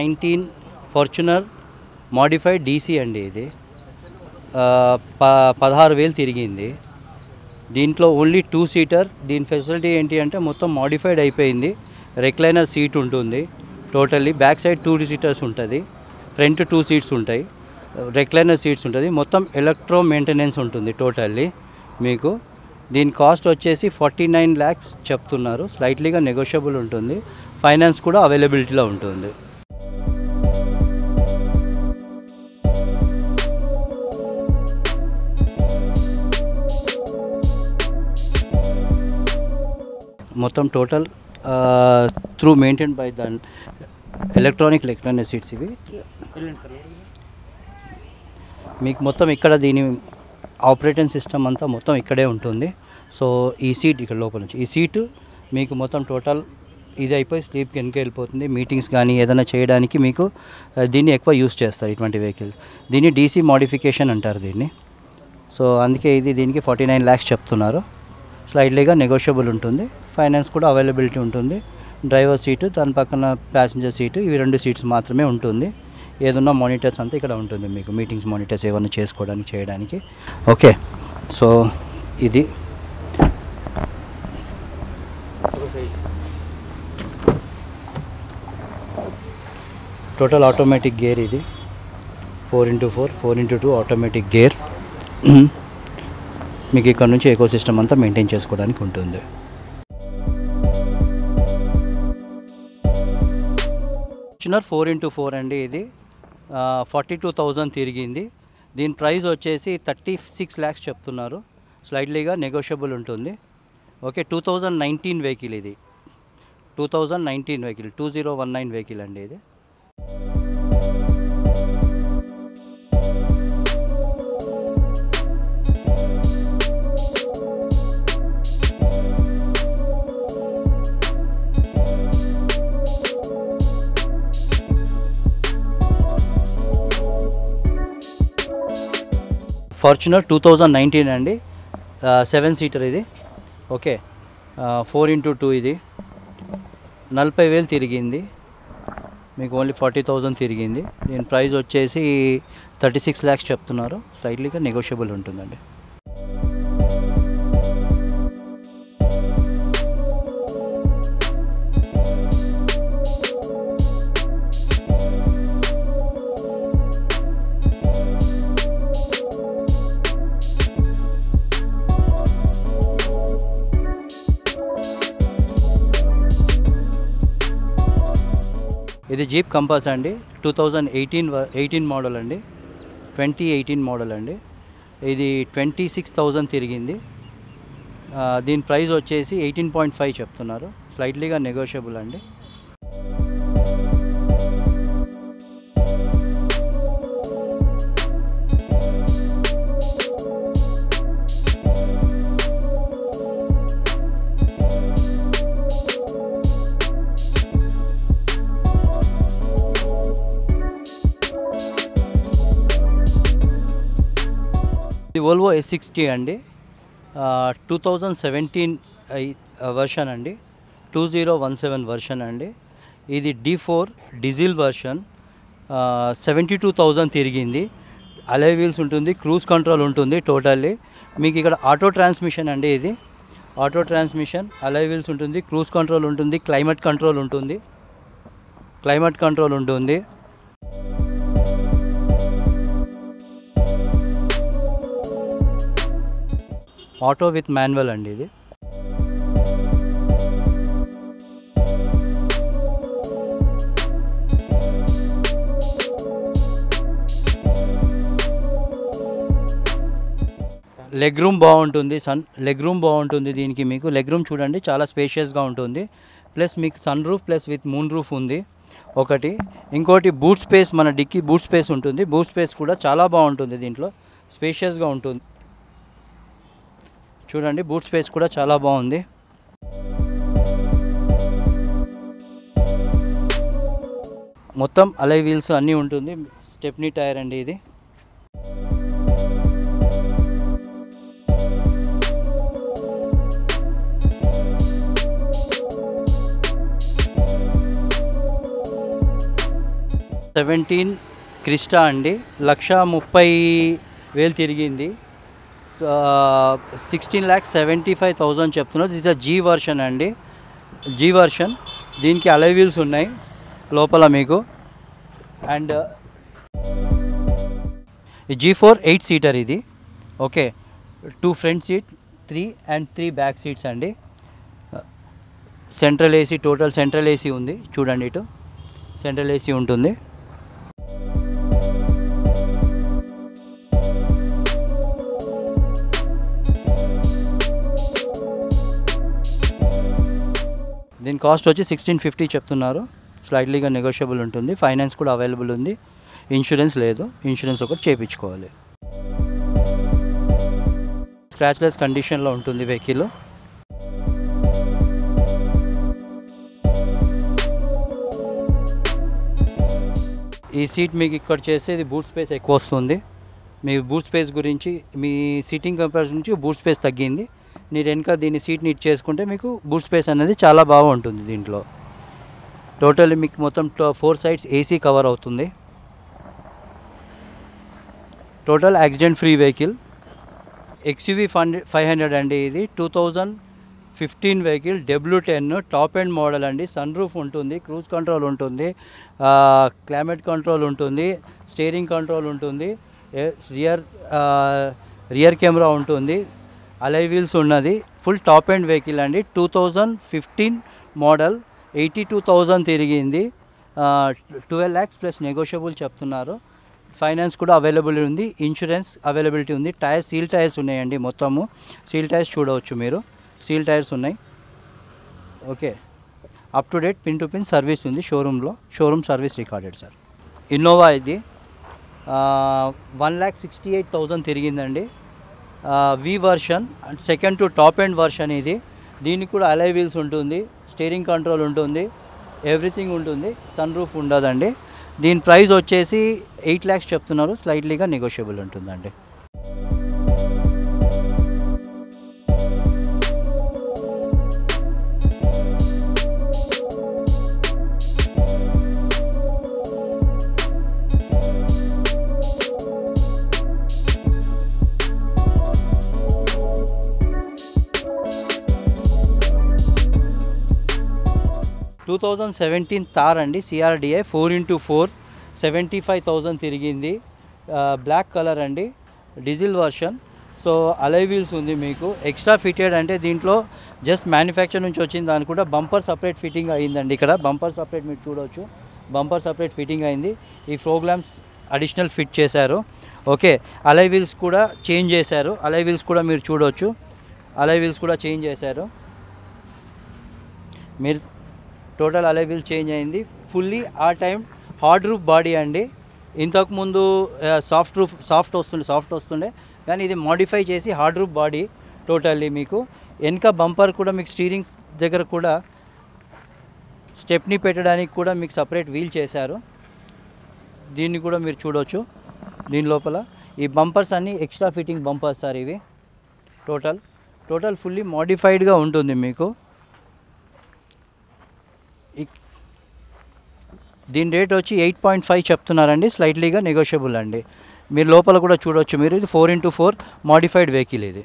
nineteen Fortuner modified DC అండి ఇది ఆ, ప పదహారు వేలు తిరిగింది దీంట్లో ఓన్లీ టూ సీటర్ దీని ఫెసిలిటీ ఏంటి అంటే మొత్తం మాడిఫైడ్ అయిపోయింది రెక్లైనర్ సీట్ ఉంటుంది totally back side two seaters ఉంటుంది ఫ్రంట్ టూ సీట్స్ ఉంటాయి రెక్లైనర్ సీట్స్ ఉంటుంది మొత్తం ఎలక్ట్రో మెయింటెనెన్స్ ఉంటుంది టోటల్లీ మీకు దీని కాస్ట్ వచ్చేసి ఫార్టీ నైన్ ల్యాక్స్ చెప్తున్నారు స్లైట్లీగా నెగోషియబుల్ ఉంటుంది ఫైనాన్స్ కూడా అవైలబిలిటీలో ఉంటుంది మొత్తం total through maintain by the electronic electronic seats ఇవి మీకు మొత్తం ఇక్కడ దీని ఆపరేటింగ్ సిస్టమ్ అంతా మొత్తం ఇక్కడే ఉంటుంది సో ఈ సీట్ ఇక్కడ లోపల నుంచి ఈ సీటు మీకు మొత్తం టోటల్ ఇది అయిపోయి స్లీప్కి వెనక వెళ్ళిపోతుంది మీటింగ్స్ కానీ ఏదైనా చేయడానికి మీకు ఆ, దీన్ని ఎక్కువ యూస్ చేస్తారు ఇటువంటి వెహికల్స్ దీన్ని డీసీ మోడిఫికేషన్ అంటారు దీన్ని సో అందుకే ఇది దీనికి ఫార్టీ నైన్ ల్యాక్స్ చెప్తున్నారు స్లైడ్లీగా నెగోషియబుల్ ఉంటుంది ఫైనాన్స్ కూడా అవైలబిలిటీ ఉంటుంది డ్రైవర్ సీటు దాని పక్కన ప్యాసింజర్ సీటు ఇవి రెండు సీట్స్ మాత్రమే ఉంటుంది ఏదన్నా మానిటర్స్ అంతా ఇక్కడ ఉంటుంది మీకు మీటింగ్స్ మానిటర్స్ ఏమైనా చేసుకోవడానికి చేయడానికి ఓకే సో ఇది టోటల్ ఆటోమేటిక్ గేర్ ఇది four into four four into two automatic gear మీకు ఇక్కడ నుంచి ఎకో సిస్టమ్ అంతా మెయింటైన్ చేసుకోవడానికి ఉంటుంది ఫార్చునర్ ఫోర్ ఇంటూ ఫోర్ అండి ఇది ఫార్టీ టూ థౌజండ్ తిరిగింది దీని ప్రైస్ వచ్చేసి థర్టీ సిక్స్ ల్యాక్స్ చెప్తున్నారు స్లైడ్లీగా నెగోషియబుల్ ఉంటుంది okay two thousand nineteen vehicle ఇది two thousand nineteen vehicle two zero one nine vehicle అండి ఇది ఫార్చునర్ టూ థౌజండ్ నైన్టీన్ అండి సెవెన్ సీటర్ ఇది ఓకే ఫోర్ ఇంటూ టూ ఇది నలభై వేలు తిరిగింది మీకు ఓన్లీ ఫార్టీ థౌజండ్ తిరిగింది దీని ప్రైస్ వచ్చేసి థర్టీ సిక్స్ ల్యాక్స్ చెప్తున్నారు స్లైట్లీగా నెగోషియబుల్ ఉంటుందండి ఇది జీప్ కంపాస్ అండి two thousand eighteen eighteen model అండి ట్వంటీ ఎయిటీన్ మోడల్ అండి ఇది ట్వంటీ సిక్స్ థౌజండ్ తిరిగింది ఆ, దీని ప్రైస్ వచ్చేసి ఎయిటీన్ పాయింట్ ఫైవ్ చెప్తున్నారు స్లైట్లీగా నెగోషియబుల్ అండి ఇది వోల్వో ఎస్ సిక్స్టీ అండి టూ థౌజండ్ సెవెంటీన్ వర్షన్ అండి two zero one seven version అండి ఇది D four diesel version seventy two thousand తిరిగింది అలై వీల్స్ ఉంటుంది క్రూజ్ కంట్రోల్ ఉంటుంది టోటల్లీ మీకు ఇక్కడ ఆటో ట్రాన్స్మిషన్ అండి ఇది ఆటో ట్రాన్స్మిషన్ అలై వీల్స్ ఉంటుంది క్రూజ్ కంట్రోల్ ఉంటుంది క్లైమేట్ కంట్రోల్ ఉంటుంది క్లైమేట్ కంట్రోల్ ఉంటుంది ఆటో విత్ మాన్యువల్ అండి ఇది లెగ్ రూమ్ బాగుంటుంది సన్ లెగ్ రూమ్ బాగుంటుంది దీనికి మీకు లెగ్ రూమ్ చూడండి చాలా స్పేషియస్గా ఉంటుంది ప్లస్ మీకు sun roof plus with moon roof ఉంది ఒకటి ఇంకోటి బూట్ స్పేస్ మన డిక్కీ బూట్ స్పేస్ ఉంటుంది బూట్ స్పేస్ కూడా చాలా బాగుంటుంది దీంట్లో స్పేషియస్గా ఉంటుంది చూడండి బూట్ స్పేస్ కూడా చాలా బాగుంది మొత్తం అలై వీల్స్ అన్నీ ఉంటుంది స్టెప్నీ టైర్ అండి ఇది సెవెంటీన్ క్రిస్టా అండి లక్ష ముప్పై వేలు తిరిగింది sixteen lakhs seventy five thousand చెప్తున్నారు దిస్ జీ వర్షన్ అండి జీ వర్షన్ దీనికి అలై వీల్స్ ఉన్నాయి లోపల మీకు and G four eight seater ఇది okay two front seat three and three back seats అండి central AC total central AC ఉంది చూడండి ఇటు సెంట్రల్ ఏసీ ఉంటుంది దీని కాస్ట్ వచ్చి సిక్స్టీన్ ఫిఫ్టీ చెప్తున్నారు స్లైట్లీగా నెగోషియబుల్ ఉంటుంది ఫైనాన్స్ కూడా అవైలబుల్ ఉంది ఇన్సూరెన్స్ లేదు ఇన్సూరెన్స్ ఒకటి చేయించుకోవాలి స్క్రాచ్లెస్ కండిషన్లో ఉంటుంది వెహికల్ ఈ సీట్ మీకు ఇక్కడ చేస్తే ఇది బూట్ స్పేస్ ఎక్కువ వస్తుంది మీ బూట్ స్పేస్ గురించి మీ సీటింగ్ కంపారిజన్ నుంచి బూట్ స్పేస్ తగ్గింది మీరు వెనక దీన్ని సీట్ నీట్ చేసుకుంటే మీకు బూట్ స్పేస్ అనేది చాలా బాగా ఉంటుంది దీంట్లో టోటల్ మీకు మొత్తం ఫోర్ సైడ్స్ ఏసీ కవర్ అవుతుంది total accident free vehicle XUV ఫండ్ ఫైవ్ హండ్రెడ్ అండి ఇది two thousand fifteen vehicle W ten top end model అండి సన్ రూఫ్ ఉంటుంది క్రూజ్ కంట్రోల్ ఉంటుంది క్లైమేట్ కంట్రోల్ ఉంటుంది స్టీరింగ్ కంట్రోల్ ఉంటుంది రియర్ రియర్ కెమెరా ఉంటుంది అలై వీల్స్ ఉన్నది ఫుల్ టాప్ ఎండ్ వెహికల్ అండి two thousand fifteen model eighty two thousand తిరిగింది twelve lakhs plus negotiable చెప్తున్నారు ఫైనాన్స్ కూడా అవైలబుల్ ఉంది ఇన్సూరెన్స్ అవైలబిలిటీ ఉంది టైర్స్ సీల్ టైర్స్ ఉన్నాయండి మొత్తము సీల్ టైర్స్ చూడవచ్చు మీరు సీల్ టైర్స్ ఉన్నాయి okay up to date pin to pin service ఉంది షోరూంలో showroom service recorded sir Innova ఇది one lakh sixty eight thousand తిరిగిందండి V version and second to top end version ఇది దీనికి కూడా అలై వీల్స్ ఉంటుంది స్టీరింగ్ కంట్రోల్ ఉంటుంది ఎవ్రీథింగ్ ఉంటుంది సన్ రూఫ్ ఉండదండి దీని ప్రైస్ వచ్చేసి ఎయిట్ ల్యాక్స్ చెప్తున్నారు స్లైట్లీగా నెగోషియబుల్ ఉంటుందండి టూ థౌజండ్ సెవెంటీన్ తార్ అండి CRDI four into four seventy five thousand తిరిగింది బ్లాక్ కలర్ అండి diesel version so alloy wheels ఉంది మీకు ఎక్స్ట్రా ఫిటెడ్ అంటే దీంట్లో జస్ట్ మ్యానుఫ్యాక్చర్ నుంచి వచ్చింది దాని కూడా బంపర్ సపరేట్ ఫిట్టింగ్ అయిందండి ఇక్కడ బంపర్ సపరేట్ మీరు చూడవచ్చు బంపర్ సపరేట్ ఫిట్టింగ్ అయింది ఈ ప్రోగ్రామ్స్ అడిషనల్ ఫిట్ చేశారు ఓకే అలై వీల్స్ కూడా చేంజ్ చేశారు అలై వీల్స్ కూడా మీరు చూడవచ్చు అలై వీల్స్ కూడా చేంజ్ చేశారు మీరు టోటల్ అలై వీల్ చేంజ్ అయింది ఫుల్లీ ఆ టైం హార్డ్ రూఫ్ బాడీ అండి ఇంతకుముందు సాఫ్ట్ రూఫ్ సాఫ్ట్ వస్తుండే సాఫ్ట్ వస్తుండే కానీ ఇది మాడిఫై చేసి హార్డ్ రూఫ్ బాడీ టోటల్లీ మీకు వెనక బంపర్ కూడా మీకు స్టీరింగ్ దగ్గర కూడా స్టెప్ని పెట్టడానికి కూడా మీకు సపరేట్ వీల్ చేశారు దీన్ని కూడా మీరు చూడవచ్చు దీని లోపల ఈ బంపర్స్ అన్నీ ఎక్స్ట్రా ఫిట్టింగ్ బంపర్స్ సార్ ఇవి టోటల్ టోటల్ ఫుల్లీ మాడిఫైడ్గా ఉంటుంది మీకు ఇక్- దీని రేట్ వచ్చి ఎయిట్ పాయింట్ ఫైవ్ చెప్తున్నారండి స్లైట్లీగా నెగోషియబుల్ అండి మీరు లోపల కూడా చూడొచ్చు మీరు ఇది four into four modified vehicle ఇది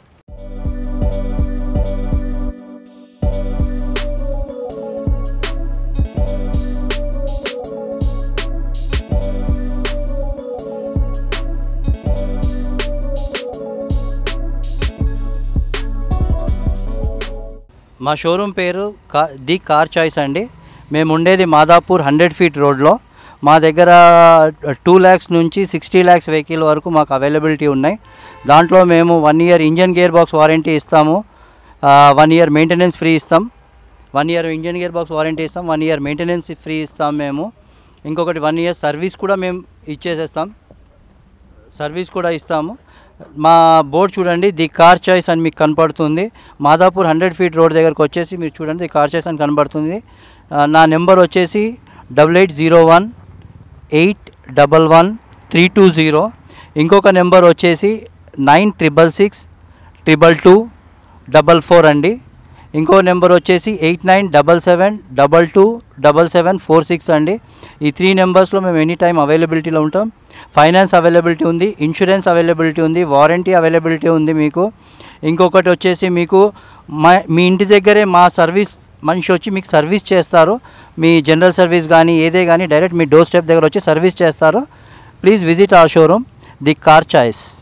మా షోరూమ్ పేరు కా ది కార్ చాయిస్ అండి మేము ఉండేది మాదాపూర్ హండ్రెడ్ ఫీట్ రోడ్లో మా దగ్గర టూ ల్యాక్స్ నుంచి సిక్స్టీ ల్యాక్స్ వెహికల్ వరకు మాకు అవైలబిలిటీ ఉన్నాయి దాంట్లో మేము one year engine gear box warranty ఇస్తాము వన్ ఇయర్ మెయింటెనెన్స్ ఫ్రీ ఇస్తాం one year engine gear box warranty ఇస్తాం వన్ ఇయర్ మెయింటెనెన్స్ ఫ్రీ ఇస్తాం మేము ఇంకొకటి వన్ ఇయర్ సర్వీస్ కూడా మేము ఇచ్చేసేస్తాం సర్వీస్ కూడా ఇస్తాము మా బోర్డు చూడండి ది కార్ చాయిస్ అని మీకు కనపడుతుంది మాదాపూర్ హండ్రెడ్ ఫీట్ రోడ్ దగ్గరకు వచ్చేసి మీరు చూడండి ది కార్ చాయిస్ అని కనబడుతుంది ఆ, నా నెంబర్ వచ్చేసి double eight zero one eight double one three two zero ఇంకొక నెంబర్ వచ్చేసి nine triple six triple two double four అండి ఇంకో నెంబర్ వచ్చేసి eight nine double seven double two double seven four six అండి ఈ త్రీ నెంబర్స్లో మేము ఎనీ టైం అవైలబిలిటీలో ఉంటాం ఫైనాన్స్ అవైలబిలిటీ ఉంది ఇన్సూరెన్స్ అవైలబిలిటీ ఉంది వారంటీ అవైలబిలిటీ ఉంది మీకు ఇంకొకటి వచ్చేసి మీకు మా మీ ఇంటి దగ్గరే మా సర్వీస్ మనిషి వచ్చి మీకు సర్వీస్ చేస్తారు మీ జనరల్ సర్వీస్ కానీ ఏదే కానీ డైరెక్ట్ మీ డోర్ స్టెప్ దగ్గర వచ్చి సర్వీస్ చేస్తారు please visit our showroom the car choice